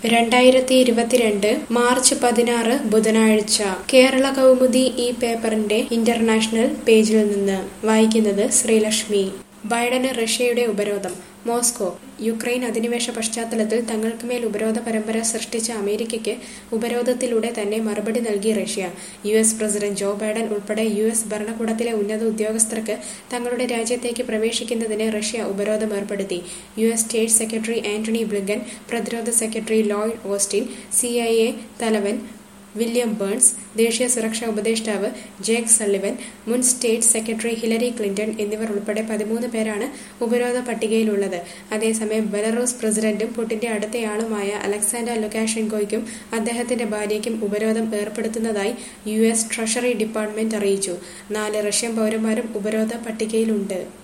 രണ്ടായിരത്തി ഇരുപത്തിരണ്ട് മാർച്ച് പതിനാറ് ബുധനാഴ്ച കേരള കൗമുദി ഈ പേപ്പറിന്റെ ഇന്റർനാഷണൽ പേജിൽ നിന്ന് വായിക്കുന്നത് ശ്രീലക്ഷ്മി ബൈഡന് റഷ്യയുടെ ഉപരോധം മോസ്കോ യുക്രൈൻ അധിനിവേശ പശ്ചാത്തലത്തിൽ തങ്ങൾക്ക് മേൽ ഉപരോധ പരമ്പര സൃഷ്ടിച്ച അമേരിക്കയ്ക്ക് ഉപരോധത്തിലൂടെ തന്നെ മറുപടി നൽകി Russia U S president Joe Biden ഉൾപ്പെടെ യു എസ് ഭരണകൂടത്തിലെ ഉന്നത ഉദ്യോഗസ്ഥർക്ക് തങ്ങളുടെ രാജ്യത്തേക്ക് പ്രവേശിക്കുന്നതിന് റഷ്യ ഉപരോധം ഏർപ്പെടുത്തി U S state secretary Antony Blinken പ്രതിരോധ സെക്രട്ടറി ലോയിഡ് ഓസ്റ്റിൻ സി തലവൻ വില്യം ബേൺസ് ദേശീയ സുരക്ഷാ ഉപദേഷ്ടാവ് ജേക്ക് സള്ളിവൻ മുൻ സ്റ്റേറ്റ് സെക്രട്ടറി ഹിലരി ക്ലിന്റൺ എന്നിവർ ഉൾപ്പെടെ പതിമൂന്ന് പേരാണ് ഉപരോധ പട്ടികയിലുള്ളത് അതേസമയം ബെലറൂസ് പ്രസിഡന്റും പുടിന്റെ അടുത്തയാളുമായ അലക്സാണ്ടർ ലുക്കാഷെങ്കോയ്ക്കും അദ്ദേഹത്തിന്റെ ഭാര്യയ്ക്കും ഉപരോധം ഏർപ്പെടുത്തുന്നതായി യു എസ് ട്രഷറി ഡിപ്പാർട്ട്മെന്റ് അറിയിച്ചു നാല് റഷ്യൻ പൗരന്മാരും ഉപരോധ പട്ടികയിലുണ്ട്